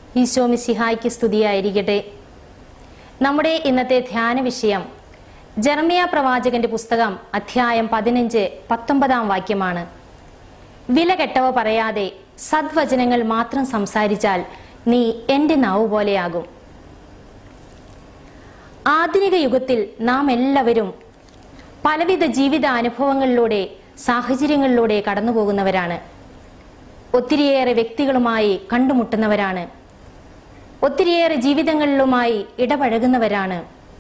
ഈശോ മിശിഹായ്ക്ക് സ്തുതിയായിരിക്കട്ടെ നമ്മുടെ ഇന്നത്തെ ധ്യാന വിഷയം ജർമിയ പ്രവാചകന്റെ പുസ്തകം അധ്യായം പതിനഞ്ച് പത്തൊമ്പതാം വാക്യമാണ് വില കെട്ടവ പറയാതെ സദ്വചനങ്ങൾ മാത്രം സംസാരിച്ചാൽ നീ എൻ്റെ നാവ് പോലെയാകും ആധുനിക യുഗത്തിൽ നാം എല്ലാവരും പലവിധ ജീവിത അനുഭവങ്ങളിലൂടെ സാഹചര്യങ്ങളിലൂടെ കടന്നു പോകുന്നവരാണ് ഒത്തിരിയേറെ വ്യക്തികളുമായി കണ്ടുമുട്ടുന്നവരാണ് ഒത്തിരിയേറെ ജീവിതങ്ങളിലുമായി ഇടപഴകുന്നവരാണ്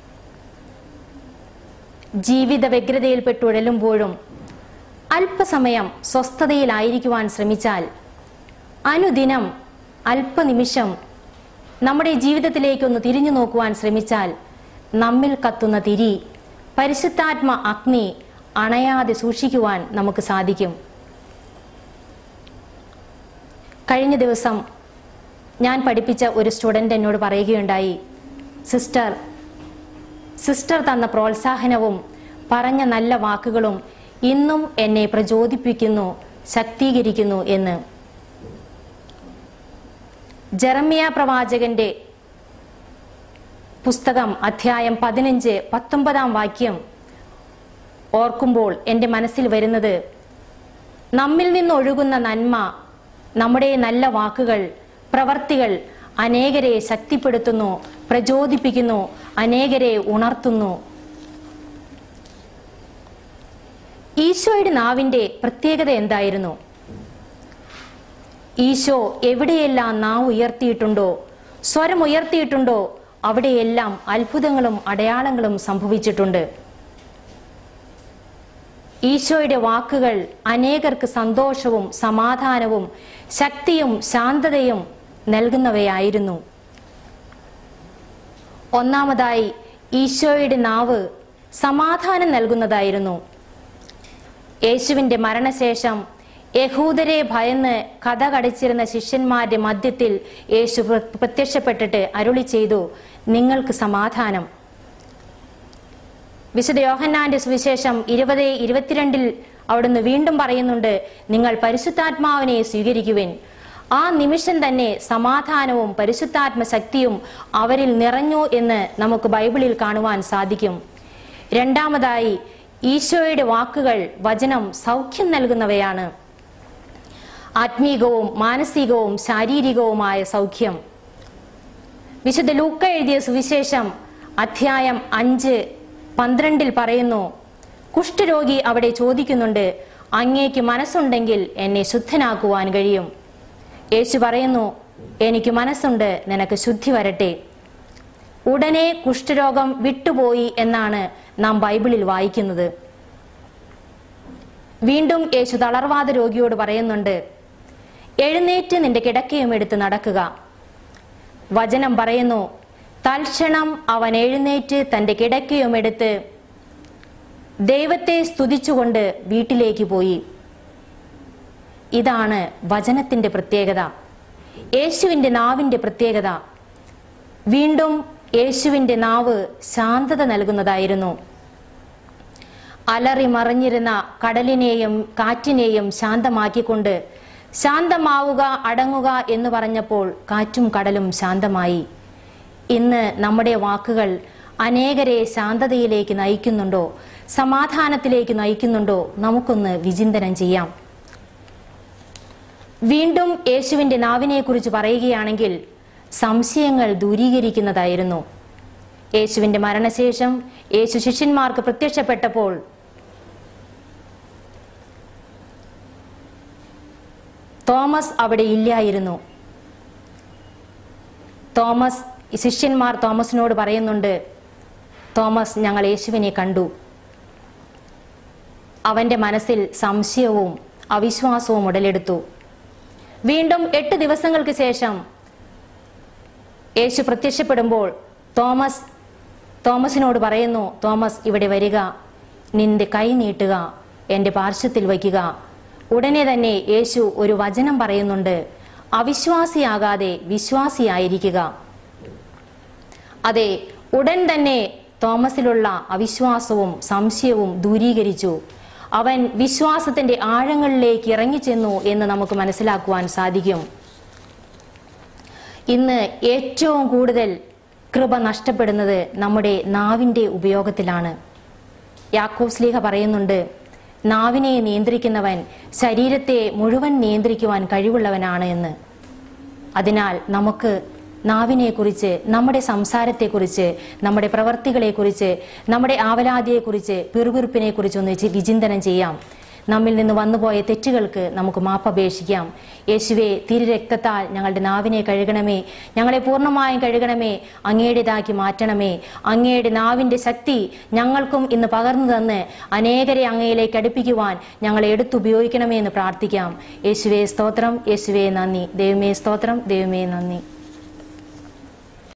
ജീവിത വ്യഗ്രതയിൽപ്പെട്ടുഴലുമ്പോഴും അല്പസമയം സ്വസ്ഥതയിലായിരിക്കുവാൻ ശ്രമിച്ചാൽ അനുദിനം അല്പനിമിഷം നമ്മുടെ ജീവിതത്തിലേക്കൊന്ന് തിരിഞ്ഞു നോക്കുവാൻ ശ്രമിച്ചാൽ നമ്മിൽ കത്തുന്ന തിരി പരിശുദ്ധാത്മ അഗ്നി അണയാതെ സൂക്ഷിക്കുവാൻ നമുക്ക് സാധിക്കും കഴിഞ്ഞ ദിവസം ഞാൻ പഠിപ്പിച്ച ഒരു സ്റ്റുഡൻ്റ് എന്നോട് പറയുകയുണ്ടായി സിസ്റ്റർ സിസ്റ്റർ തന്ന പ്രോത്സാഹനവും പറഞ്ഞ നല്ല വാക്കുകളും ഇന്നും എന്നെ പ്രചോദിപ്പിക്കുന്നു ശക്തീകരിക്കുന്നു എന്ന് ജെറമിയ പ്രവാചകന്റെ പുസ്തകം അധ്യായം പതിനഞ്ച് പത്തൊമ്പതാം വാക്യം ഓർക്കുമ്പോൾ എൻ്റെ മനസ്സിൽ വരുന്നത് നമ്മിൽ നിന്നൊഴുകുന്ന നന്മ നമ്മുടെ നല്ല വാക്കുകൾ പ്രവർത്തികൾ അനേകരെ ശക്തിപ്പെടുത്തുന്നു പ്രചോദിപ്പിക്കുന്നു അനേകരെ ഉണർത്തുന്നു ഈശോയുടെ നാവിന്റെ പ്രത്യേകത എന്തായിരുന്നു ഈശോ എവിടെയെല്ലാം നാവ് ഉയർത്തിയിട്ടുണ്ടോ സ്വരം ഉയർത്തിയിട്ടുണ്ടോ അവിടെയെല്ലാം അത്ഭുതങ്ങളും അടയാളങ്ങളും സംഭവിച്ചിട്ടുണ്ട് ഈശോയുടെ വാക്കുകൾ അനേകർക്ക് സന്തോഷവും സമാധാനവും ശക്തിയും ശാന്തതയും നൽകുന്നവയായിരുന്നു ഒന്നാമതായി ഈശോയുടെ നാവ് സമാധാനം നൽകുന്നതായിരുന്നു യേശുവിന്റെ മരണശേഷം യഹൂദരെ ഭയന്ന് കഥ കടിച്ചിരുന്ന ശിഷ്യന്മാരുടെ മധ്യത്തിൽ യേശു പ്ര- പ്രത്യക്ഷപ്പെട്ടിട്ട് അരുളി ചെയ്തു നിങ്ങൾക്ക് സമാധാനം വിശുദ്ധ യോഹന്നാന്റെ സുവിശേഷം ഇരുപത് ഇരുപത്തിരണ്ടിൽ അവിടുന്ന് വീണ്ടും പറയുന്നുണ്ട് നിങ്ങൾ പരിശുദ്ധാത്മാവിനെ സ്വീകരിക്കുവിൻ ആ നിമിഷം തന്നെ സമാധാനവും പരിശുദ്ധാത്മ ശക്തിയും അവരിൽ നിറഞ്ഞു എന്ന് നമുക്ക് ബൈബിളിൽ കാണുവാൻ സാധിക്കും രണ്ടാമതായി ഈശോയുടെ വാക്കുകൾ വചനം സൗഖ്യം നൽകുന്നവയാണ് ആത്മീകവും മാനസികവും ശാരീരികവുമായ സൗഖ്യം വിശുദ്ധ ലൂക്ക എഴുതിയ സുവിശേഷം അധ്യായം അഞ്ച് പന്ത്രണ്ടിൽ പറയുന്നു കുഷ്ഠരോഗി അവിടെ ചോദിക്കുന്നുണ്ട് അങ്ങേക്ക് മനസ്സുണ്ടെങ്കിൽ എന്നെ ശുദ്ധനാക്കുവാൻ കഴിയും യേശു പറയുന്നു എനിക്ക് മനസ്സുണ്ട് നിനക്ക് ശുദ്ധി വരട്ടെ ഉടനെ കുഷ്ഠരോഗം വിട്ടുപോയി എന്നാണ് നാം ബൈബിളിൽ വായിക്കുന്നത് വീണ്ടും യേശു തളർവാദ രോഗിയോട് പറയുന്നുണ്ട് എഴുന്നേറ്റ് നിന്റെ കിടക്കയും എടുത്ത് നടക്കുക വചനം പറയുന്നു തൽക്ഷണം അവൻ എഴുന്നേറ്റ് തന്റെ കിടക്കയും എടുത്ത് ദൈവത്തെ സ്തുതിച്ചുകൊണ്ട് വീട്ടിലേക്ക് പോയി ഇതാണ് വചനത്തിന്റെ പ്രത്യേകത യേശുവിന്റെ നാവിന്റെ പ്രത്യേകത വീണ്ടും യേശുവിന്റെ നാവ് ശാന്തത നൽകുന്നതായിരുന്നു അലറി മറിഞ്ഞിരുന്ന കടലിനെയും കാറ്റിനെയും ശാന്തമാക്കിക്കൊണ്ട് ശാന്തമാവുക അടങ്ങുക എന്ന് പറഞ്ഞപ്പോൾ കാറ്റും കടലും ശാന്തമായി ഇന്ന് നമ്മുടെ വാക്കുകൾ അനേകരെ ശാന്തതയിലേക്ക് നയിക്കുന്നുണ്ടോ സമാധാനത്തിലേക്ക് നയിക്കുന്നുണ്ടോ നമുക്കൊന്ന് വിചിന്തനം ചെയ്യാം വീണ്ടും യേശുവിന്റെ നാവിനെ കുറിച്ച് പറയുകയാണെങ്കിൽ സംശയങ്ങൾ ദൂരീകരിക്കുന്നതായിരുന്നു യേശുവിന്റെ മരണശേഷം യേശു ശിഷ്യന്മാർക്ക് പ്രത്യക്ഷപ്പെട്ടപ്പോൾ തോമസ് അവിടെ ഇല്ലായിരുന്നു തോമസ് ശിഷ്യന്മാർ തോമസിനോട് പറയുന്നുണ്ട് തോമസ് ഞങ്ങൾ യേശുവിനെ കണ്ടു അവന്റെ മനസ്സിൽ സംശയവും അവിശ്വാസവും ഉടലെടുത്തു വീണ്ടും എട്ട് ദിവസങ്ങൾക്ക് ശേഷം യേശു പ്രത്യക്ഷപ്പെടുമ്പോൾ തോമസ് തോമസിനോട് പറയുന്നു തോമസ് ഇവിടെ വരിക നിന്റെ കൈ നീട്ടുക എൻ്റെ പാർശ്വത്തിൽ വയ്ക്കുക ഉടനെ തന്നെ യേശു ഒരു വചനം പറയുന്നുണ്ട് അവിശ്വാസിയാകാതെ വിശ്വാസിയായിരിക്കുക അതെ ഉടൻ തന്നെ തോമസിലുള്ള അവിശ്വാസവും സംശയവും ദൂരീകരിച്ചു അവൻ വിശ്വാസത്തിന്റെ ആഴങ്ങളിലേക്ക് ഇറങ്ങിച്ചെന്നു എന്ന് നമുക്ക് മനസ്സിലാക്കുവാൻ സാധിക്കും ഇന്ന് ഏറ്റവും കൂടുതൽ കൃപ നഷ്ടപ്പെടുന്നത് നമ്മുടെ നാവിൻ്റെ ഉപയോഗത്തിലാണ് യാക്കോബ് സ്ലീഹ പറയുന്നുണ്ട് നാവിനെ നിയന്ത്രിക്കുന്നവൻ ശരീരത്തെ മുഴുവൻ നിയന്ത്രിക്കുവാൻ കഴിവുള്ളവനാണ് എന്ന് അതിനാൽ നമുക്ക് നാവിനെക്കുറിച്ച് നമ്മുടെ സംസാരത്തെക്കുറിച്ച് നമ്മുടെ പ്രവർത്തികളെക്കുറിച്ച് നമ്മുടെ ആവലാതിയെക്കുറിച്ച് പിറുപിറുപ്പിനെക്കുറിച്ച് ഒന്ന് ചി- വിചിന്തനം ചെയ്യാം നമ്മിൽ നിന്ന് വന്നുപോയ തെറ്റുകൾക്ക് നമുക്ക് മാപ്പപേക്ഷിക്കാം യേശുവെ തിരുരക്തത്താൽ ഞങ്ങളുടെ നാവിനെ കഴുകണമേ ഞങ്ങളെ പൂർണ്ണമായും കഴുകണമേ അങ്ങയുടേതാക്കി മാറ്റണമേ അങ്ങയുടെ നാവിൻ്റെ ശക്തി ഞങ്ങൾക്കും ഇന്ന് പകർന്നു തന്ന് അനേകരെ അങ്ങയിലേക്ക് അടുപ്പിക്കുവാൻ ഞങ്ങളെ എടുത്തുപയോഗിക്കണമേ എന്ന് പ്രാർത്ഥിക്കാം യേശുവെ സ്തോത്രം യേശുവെ നന്ദി ദൈവമേ സ്തോത്രം ദൈവമേ നന്ദി